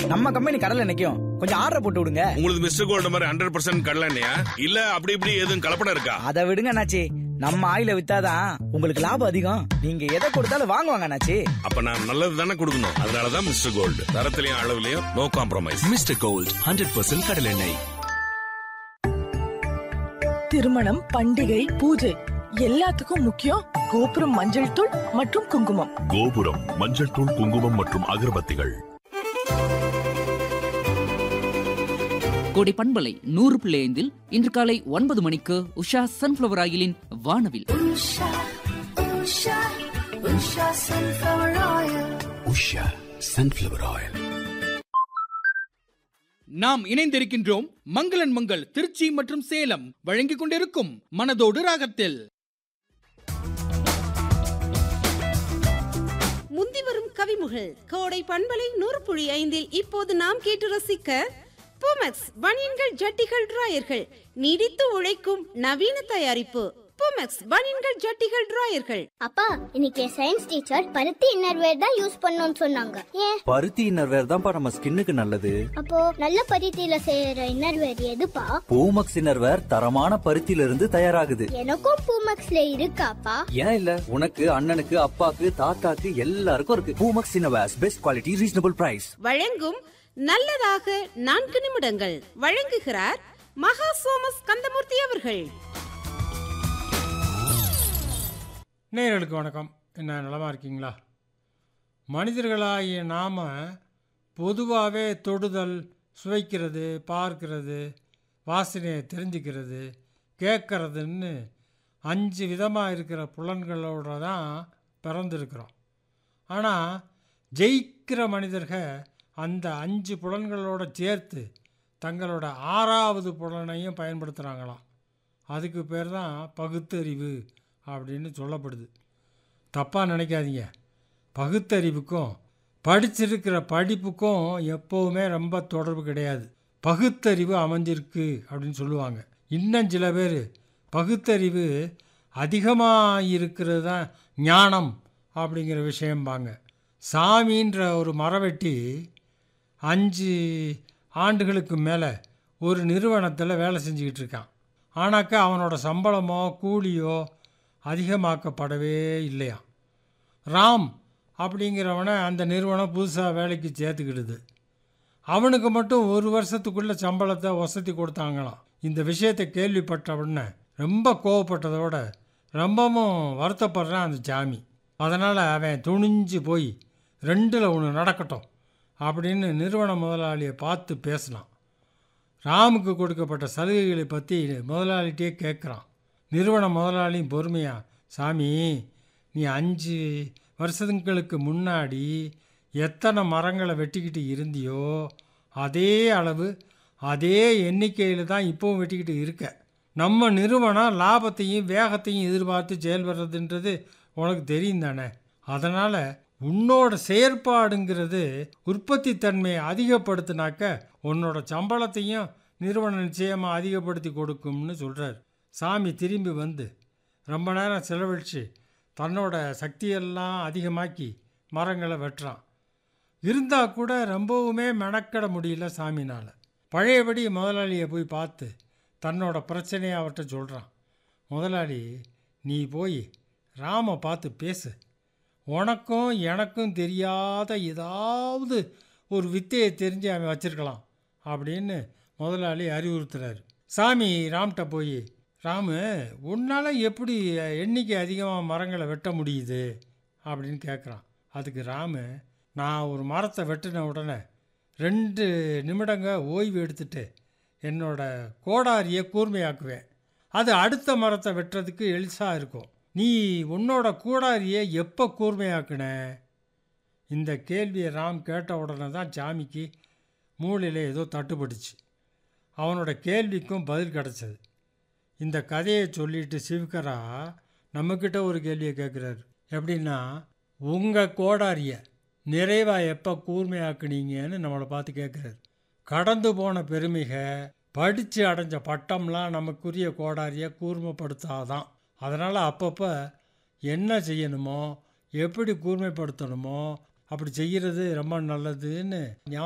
நம்ம கம்பெனி கடல்ல நிக்கும் கொஞ்சம் ஆர்டர் போட்டு விடுங்க உங்களுக்கு மிஸ்டர் கோல்டு மாதிரி ஹண்ட்ரட் பர்சன்ட் கடலண்ணையா இல்ல அப்படி இப்படி எதுவும் கலப்படம் இருக்கா அதை விடுங்க அண்ணாச்சி நம்ம ஆயில வித்தாதான் உங்களுக்கு லாபம் அதிகம் நீங்க எதை கொடுத்தாலும் வாங்குவாங்க அண்ணாச்சி அப்ப நான் நல்லது தானே கொடுக்கணும் அதனாலதான் மிஸ்டர் கோல்டு தரத்திலையும் அளவுலயும் no compromise Mister Gold hundred percent கடலெண்ணெய் திருமணம் பண்டிகை பூஜை எல்லாத்துக்கும் முக்கியம் கோபுரம் மஞ்சள் தூள் மற்றும் குங்குமம் கோபுரம் மஞ்சள் தூள் குங்குமம் மற்றும் அகர்பத்திகள் கோடை பண்பலை நூறு புள்ளி ஐந்தில் இன்று காலை ஒன்பது மணிக்கு உஷா சன்ஃபிளவர் ஆயிலின் வானவில் உஷா சன்ஃபிளவர் ஆயில் நாம் இணைந்திருக்கின்றோம் மங்களன் மங்கள் திருச்சி மற்றும் சேலம் வழங்கிக் கொண்டிருக்கும் மனதோடு ராகத்தில் முந்தி வரும் கவிமுகள் கோடை பண்பலை நூறு புள்ளி ஐந்தில் இப்போது நாம் கேட்டு ரசிக்க பூமெக்ஸ் பனியன்கள் ஜட்டிகள் டிராயர்கள் நீடித்து உழைக்கும் நவீன தயாரிப்பு பூமெக்ஸ் பனியன்கள் ஜட்டிகள் டிராயர்கள் அப்பா இன்னைக்கு சயின்ஸ் டீச்சர் பருத்தி இன்னர்வேர் தான் யூஸ் பண்ணணும்னு சொன்னாங்க ஏன் பருத்தி இன்னர்வேர் தான்ப்பா நம்ம ஸ்கின்னுக்கு நல்லது அப்போ நல்ல பருத்தியில செய்யற இன்னர்வேர் எதுப்பா பூமக்ஸ் இன்னர்வேர் தரமான பருத்தியில இருந்து தயாராகுது எனக்கும் பூமெக்ஸ்ல இருக்காப்பா ஏன் இல்ல உனக்கு அண்ணனுக்கு அப்பாக்கு தாத்தாக்கு எல்லாருக்கும் இருக்கு Poomex innerwears best quality reasonable price வழங்கும் நல்லதாக நான்கு நிமிடங்கள் வழங்குகிறார் மகா சோமஸ் கந்தமூர்த்தி அவர்கள் நேயர்களுக்கு வணக்கம் என்ன நலமாக இருக்கீங்களா மனிதர்களாகிய நாம் பொதுவாகவே தொடுதல் சுவைக்கிறது பார்க்கிறது வாசனையை தெரிஞ்சுக்கிறது கேட்கறதுன்னு அஞ்சு விதமாக இருக்கிற புலன்களோட தான் பிறந்திருக்கிறோம் ஆனால் ஜெயிக்கிற மனிதர்கள் அந்த அஞ்சு புலன்களோட சேர்த்து தங்களோட ஆறாவது புலனையும் பயன்படுத்துகிறாங்களாம் அதுக்கு பேர் தான் பகுத்தறிவு அப்படின்னு சொல்லப்படுது தப்பாக நினைக்காதீங்க பகுத்தறிவுக்கும் படிச்சிருக்கிற படிப்புக்கும் எப்போவுமே ரொம்ப தொடர்பு கிடையாது பகுத்தறிவு அமைஞ்சிருக்கு அப்படின்னு சொல்லுவாங்க இன்னும் சில பேர் பகுத்தறிவு அதிகமாக இருக்கிறது தான் ஞானம் அப்படிங்கிற விஷயம்பாங்க சாமின்ற ஒரு மரவெட்டி அஞ்சு ஆண்டுகளுக்கு மேலே ஒரு நிறுவனத்தில் வேலை செஞ்சுக்கிட்டு இருக்கான் ஆனாக்கா அவனோட சம்பளமோ கூலியோ அதிகமாக்கப்படவே இல்லையா ராம் அப்படிங்கிறவனை அந்த நிறுவனம் புதுசாக வேலைக்கு சேர்த்துக்கிடுது அவனுக்கு மட்டும் ஒரு வருஷத்துக்குள்ளே சம்பளத்தை வசதி கொடுத்தாங்களாம் இந்த விஷயத்தை கேள்விப்பட்ட உடனே ரொம்ப கோவப்பட்டதோட ரொம்பவும் வருத்தப்படுறான் அந்த ஜாமி அதனால் அவன் துணிஞ்சு போய் ரெண்டில் ஒன்று நடக்கட்டும் அப்படின்னு நிறுவன முதலாளியை பார்த்து பேசினான் ராமுக்கு கொடுக்கப்பட்ட சலுகைகளை பற்றி முதலாளிகிட்டே கேட்குறான் நிறுவன முதலாளியும் பொறுமையா சாமி நீ அஞ்சு வருஷங்களுக்கு முன்னாடி எத்தனை மரங்களை வெட்டிக்கிட்டு இருந்தியோ அதே அளவு அதே எண்ணிக்கையில் தான் இப்போவும் வெட்டிக்கிட்டு இருக்க நம்ம நிறுவனம் லாபத்தையும் வேகத்தையும் எதிர்பார்த்து செயல்படுறதுன்றது உனக்கு தெரியும் தானே அதனால் உன்னோட செயற்பாடுங்கிறது உற்பத்தி தன்மையை அதிகப்படுத்தினாக்க உன்னோட சம்பளத்தையும் நிறுவனம் நிச்சயமாக அதிகப்படுத்தி கொடுக்கும்னு சொல்கிறார் சாமி திரும்பி வந்து ரொம்ப நேரம் செலவழித்து தன்னோட சக்தியெல்லாம் அதிகமாக்கி மரங்களை வெட்டுறான் இருந்தால் கூட ரொம்பவுமே மெனக்கட முடியல சாமினால் பழையபடி முதலாளியை போய் பார்த்து தன்னோட பிரச்சனையை அவர்கிட்ட சொல்கிறான் முதலாளி நீ போய் ராமை பார்த்து பேசு உனக்கும் எனக்கும் தெரியாத ஏதாவது ஒரு வித்தையை தெரிஞ்சு அவன் வச்சிருக்கலாம் அப்படின்னு முதலாளி அறிவுறுத்துறாரு சாமி ராம்கிட்ட போய் ராமு உன்னால் எப்படி எண்ணிக்கை அதிகமாக மரங்களை வெட்ட முடியுது அப்படின்னு கேட்குறான் அதுக்கு ராமு நான் ஒரு மரத்தை வெட்டின உடனே ரெண்டு நிமிடங்க ஓய்வு எடுத்துட்டு என்னோட கோடாரியை கூர்மையாக்குவேன் அது அடுத்த மரத்தை வெட்டுறதுக்கு எளிசாக இருக்கும் நீ உன்னோட கூடாரியை எப்போ கூர்மையாக்குன இந்த கேள்வியை ராம் கேட்ட உடனே தான் சாமிக்கு மூளையில் ஏதோ தட்டுப்பட்டுச்சு அவனோட கேள்விக்கும் பதில் கிடச்சது இந்த கதையை சொல்லிட்டு சிவகரா நம்மக்கிட்ட ஒரு கேள்வியை கேட்குறாரு எப்படின்னா உங்கள் கோடாரியை நிறைவாக எப்போ கூர்மையாக்குனீங்கன்னு நம்மளை பார்த்து கேட்குறாரு கடந்து போன பெருமிக படித்து அடைஞ்ச பட்டம்லாம் நமக்குரிய கோடாரியை கூர்மைப்படுத்தாதான் அதனால் அப்பப்போ என்ன செய்யணுமோ எப்படி கூர்மைப்படுத்தணுமோ அப்படி செய்கிறது ரொம்ப நல்லதுன்னு